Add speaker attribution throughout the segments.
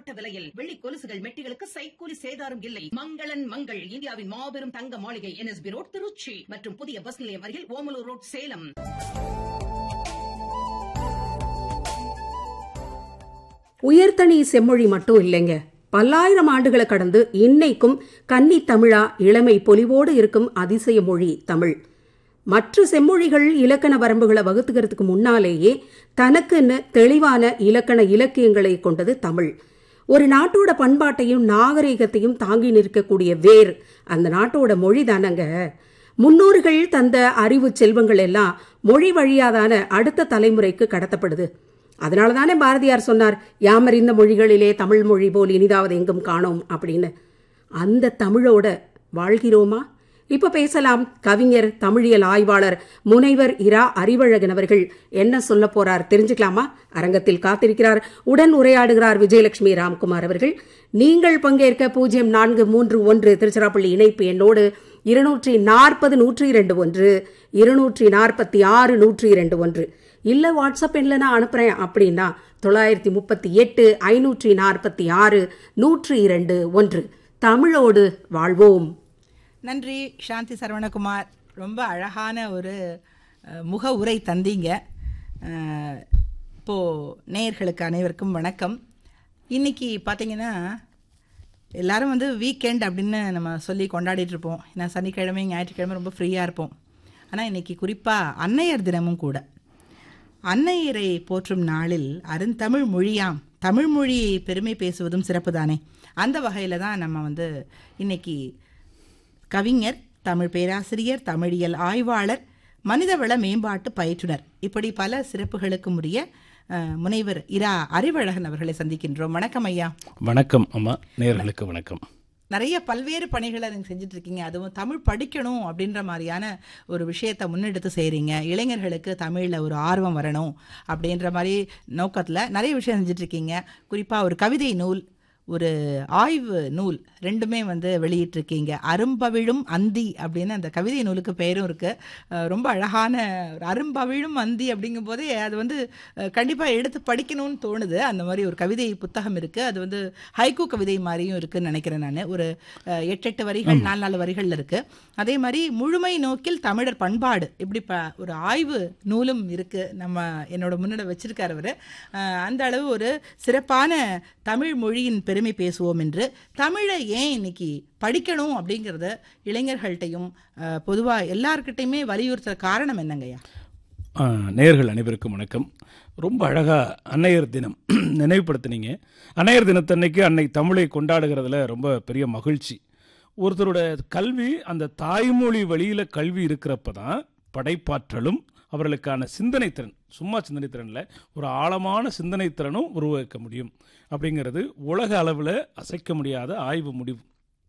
Speaker 1: குறைக்கப்பட்ட விலையில் வெள்ளி கொலுசுகள் மெட்டிகளுக்கு சைக்கூலி சேதாரம் இல்லை மங்களன் மங்கள் இந்தியாவின் மாபெரும் தங்க மாளிகை என்எஸ்பி ரோட் திருச்சி மற்றும் புதிய பஸ் நிலையம் அருகில் ஓமலூர் ரோட் சேலம்
Speaker 2: உயர்தனி செம்மொழி மட்டும் இல்லைங்க பல்லாயிரம் ஆண்டுகளை கடந்து இன்னைக்கும் கன்னி தமிழா இளமை பொலிவோடு இருக்கும் அதிசய மொழி தமிழ் மற்ற செம்மொழிகள் இலக்கண வரம்புகளை வகுத்துக்கிறதுக்கு முன்னாலேயே தனக்குன்னு தெளிவான இலக்கண இலக்கியங்களை கொண்டது தமிழ் ஒரு நாட்டோட பண்பாட்டையும் நாகரிகத்தையும் தாங்கி நிற்கக்கூடிய வேர் அந்த நாட்டோட மொழி தானங்க முன்னோர்கள் தந்த அறிவு செல்வங்கள் எல்லாம் மொழி வழியாதான அடுத்த தலைமுறைக்கு கடத்தப்படுது அதனால தானே பாரதியார் சொன்னார் யாமறிந்த மொழிகளிலே தமிழ் மொழி போல் இனிதாவது எங்கும் காணோம் அப்படின்னு அந்த தமிழோட வாழ்கிறோமா இப்ப பேசலாம் கவிஞர் தமிழியல் ஆய்வாளர் முனைவர் இரா அறிவழகன் அவர்கள் என்ன சொல்ல போறார் தெரிஞ்சுக்கலாமா அரங்கத்தில் காத்திருக்கிறார் உடன் உரையாடுகிறார் விஜயலட்சுமி ராம்குமார் அவர்கள் நீங்கள் பங்கேற்க பூஜ்ஜியம் நான்கு மூன்று ஒன்று திருச்சிராப்பள்ளி இணைப்பு எண்ணோடு இருநூற்றி நாற்பது நூற்றி இரண்டு ஒன்று இருநூற்றி நாற்பத்தி ஆறு நூற்றி இரண்டு ஒன்று இல்ல வாட்ஸ்அப் எண்ணில் நான் அனுப்புறேன் அப்படின்னா தொள்ளாயிரத்தி முப்பத்தி எட்டு ஐநூற்றி நாற்பத்தி ஆறு நூற்றி இரண்டு ஒன்று தமிழோடு வாழ்வோம்
Speaker 3: நன்றி சாந்தி சரவணகுமார் ரொம்ப அழகான ஒரு அஹ், முக உரை தந்தீங்க அஹ், இப்போ நேயர்களுக்கு அனைவருக்கும் வணக்கம் இன்னைக்கு பார்த்தீங்கன்னா எல்லாரும் வந்து வீக்கெண்ட் அப்படின்னு நம்ம சொல்லி கொண்டாடிட்டு இருப்போம் ஏன்னா சனிக்கிழமை ஞாயிற்றுக்கிழமை ரொம்ப ஃப்ரீயாக இருப்போம் ஆனால் இன்னைக்கு குறிப்பாக அன்னையர் தினமும் கூட அன்னையரை போற்றும் நாளில் அருந்தமிழ் மொழியாம் தமிழ் மொழியை பெருமை பேசுவதும் சிறப்பு தானே அந்த வகையில் தான் நம்ம வந்து இன்னைக்கு கவிஞர் தமிழ் பேராசிரியர் தமிழியல் ஆய்வாளர் மனிதவள மேம்பாட்டு பயிற்றுனர் இப்படி பல சிறப்புகளுக்கும் உரிய அஹ், முனைவர் இரா அறிவழகன் அவர்களை சந்திக்கின்றோம் வணக்கம் ஐயா
Speaker 4: வணக்கம் அம்மா நேயர்களுக்கு வணக்கம்
Speaker 3: நிறைய பல்வேறு பணிகளை நீங்கள் செஞ்சுட்டு இருக்கீங்க அதுவும் தமிழ் படிக்கணும் அப்படின்ற மாதிரியான ஒரு விஷயத்தை முன்னெடுத்து செய்கிறீங்க இளைஞர்களுக்கு தமிழில் ஒரு ஆர்வம் வரணும் அப்படின்ற மாதிரி நோக்கத்தில் நிறைய விஷயம் செஞ்சுட்டு இருக்கீங்க குறிப்பாக ஒரு கவிதை நூல் ஒரு ஆய்வு நூல் ரெண்டுமே வந்து வெளியிட்டிருக்கீங்க அரும்பவிழும் அந்தி அப்படின்னு அந்த கவிதை நூலுக்கு பெயரும் இருக்குது ரொம்ப அழகான ஒரு அரும்பவிழும் அந்தி அப்படிங்கும் போதே அது வந்து கண்டிப்பாக எடுத்து படிக்கணும்னு தோணுது அந்த மாதிரி ஒரு கவிதை புத்தகம் இருக்குது அது வந்து ஹைக்கூ கவிதை மாதிரியும் இருக்குன்னு நினைக்கிறேன் நான் ஒரு அஹ், எட்டெட்டு வரிகள் நாலு நாலு வரிகள் இருக்குது அதே மாதிரி முழுமை நோக்கில் தமிழர் பண்பாடு இப்படி ப ஒரு ஆய்வு நூலும் இருக்குது நம்ம என்னோட முன்னிட வச்சிருக்கார் அவர் அந்த அளவு ஒரு சிறப்பான தமிழ் மொழியின் பெருமை பேசுவோம் என்று தமிழை ஏன் இன்னைக்கு படிக்கணும் அப்படிங்கிறத இளைஞர்கள்ட்டையும் பொதுவாக எல்லார்கிட்டையுமே வலியுறுத்துற காரணம் என்னங்கய்யா
Speaker 4: ஆ, நேயர்கள் அனைவருக்கும் வணக்கம் ரொம்ப அழகா அன்னையர் தினம் நினைவுபடுத்தினீங்க அன்னையர் தினத்தன்னைக்கு அன்னை தமிழை கொண்டாடுகிறதுல ரொம்ப பெரிய மகிழ்ச்சி ஒருத்தரோட கல்வி அந்த தாய்மொழி வழியில கல்வி இருக்கிறப்ப தான் படைப்பாற்றலும் அவர்களுக்கான சிந்தனை திறன் சும்மா சிந்தனை திறனில் ஒரு ஆழமான சிந்தனை திறனும் உருவாக்க முடியும் அப்படிங்கிறது உலக அளவில் அசைக்க முடியாத ஆய்வு முடிவு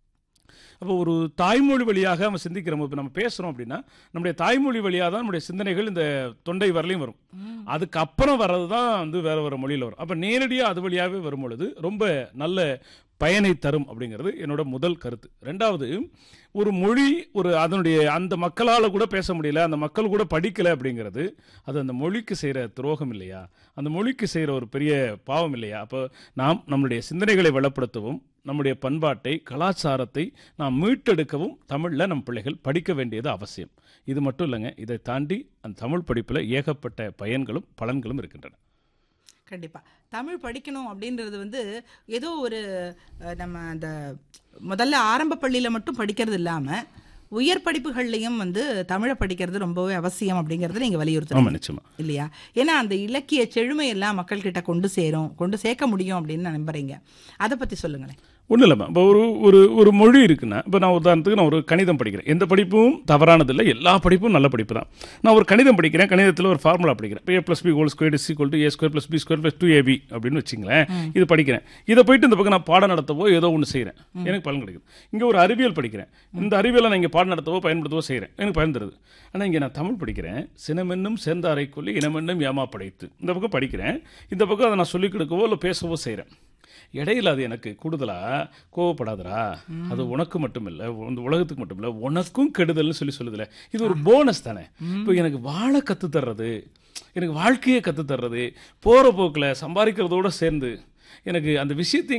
Speaker 4: அப்போ ஒரு தாய்மொழி வழியாக நம்ம சிந்திக்கிறோம் இப்போ நம்ம பேசுகிறோம் அப்படின்னா நம்முடைய தாய்மொழி வழியாக தான் நம்முடைய சிந்தனைகள் இந்த தொண்டை வரலையும் வரும் அதுக்கப்புறம் வர்றது தான் வந்து வேற வேற மொழியில் வரும் அப்போ நேரடியாக அது வழியாகவே வரும் பொழுது ரொம்ப நல்ல பயனை தரும் அப்படிங்கிறது என்னோட முதல் கருத்து ரெண்டாவது ஒரு மொழி ஒரு அதனுடைய அந்த மக்களால் கூட பேச முடியல அந்த மக்கள் கூட படிக்கலை அப்படிங்கிறது அது அந்த மொழிக்கு செய்கிற துரோகம் இல்லையா அந்த மொழிக்கு செய்கிற ஒரு பெரிய பாவம் இல்லையா அப்போ நாம் நம்முடைய சிந்தனைகளை வளப்படுத்தவும் நம்முடைய பண்பாட்டை கலாச்சாரத்தை நாம் மீட்டெடுக்கவும் தமிழில் நம் பிள்ளைகள் படிக்க வேண்டியது அவசியம் இது மட்டும் இல்லைங்க இதை தாண்டி அந்த தமிழ் படிப்பில் ஏகப்பட்ட பயன்களும் பலன்களும் இருக்கின்றன
Speaker 3: கண்டிப்பாக தமிழ் படிக்கணும் அப்படின்றது வந்து ஏதோ ஒரு அஹ், நம்ம அந்த முதல்ல ஆரம்ப பள்ளியில் மட்டும் படிக்கிறது இல்லாமல் உயர் படிப்புகள்லையும் வந்து தமிழை படிக்கிறது ரொம்பவே அவசியம் அப்படிங்கிறத நீங்கள் வலியுறுத்தணும்
Speaker 4: ஆமாம் நிச்சயமா
Speaker 3: இல்லையா ஏன்னா அந்த இலக்கிய செழுமை எல்லாம் மக்கள்கிட்ட கொண்டு சேரும் கொண்டு சேர்க்க முடியும் அப்படின்னு நான் நம்புறீங்க அதை பற்றி சொல்லுங்களேன்
Speaker 4: ஒன்றும் இல்லைம்மா இப்போ ஒரு ஒரு ஒரு மொழி இருக்குன்னா இப்போ நான் உதாரணத்துக்கு நான் ஒரு கணிதம் படிக்கிறேன் எந்த படிப்பும் தவறானது இல்லை எல்லா படிப்பும் நல்ல படிப்பு தான் நான் ஒரு கணிதம் படிக்கிறேன் கணிதத்தில் ஒரு ஃபார்முலா படிக்கிறேன் இப்போ A plus B whole square is equal to A square plus B square plus two AB அப்படின்னு வச்சுங்களேன் இது படிக்கிறேன் இதை போயிட்டு இந்த பக்கம் நான் பாடம் நடத்தவோ ஏதோ ஒன்று செய்கிறேன் எனக்கு பலன் கிடைக்குது இங்கே ஒரு அறிவியல் படிக்கிறேன் இந்த அறிவியலை நான் இங்கே பாடம் நடத்தவோ பயன்படுத்தவோ செய்கிறேன் எனக்கு பயன் தருது ஆனால் இங்கே நான் தமிழ் படிக்கிறேன் சினமென்னும் சேர்ந்தாரை கொல்லி இனமென்னும் ஏமா படைத்து இந்த பக்கம் படிக்கிறேன் இந்த பக்கம் அதை நான் சொல்லிக் கொடுக்கவோ இல்லை பேசவோ செய்கிறேன் இடையில அது எனக்கு கூடுதலா கோவப்படாதடா அது உனக்கு மட்டும் இல்ல இந்த உலகத்துக்கு மட்டும் இல்ல உனக்கும் கெடுதல்னு சொல்லி சொல்லுதுல இது ஒரு போனஸ் தானே இப்போ எனக்கு வாழ கத்து தர்றது எனக்கு வாழ்க்கையை கத்து தர்றது போற போக்குல சம்பாதிக்கிறதோட சேர்ந்து எனக்கு அந்த விஷயத்தை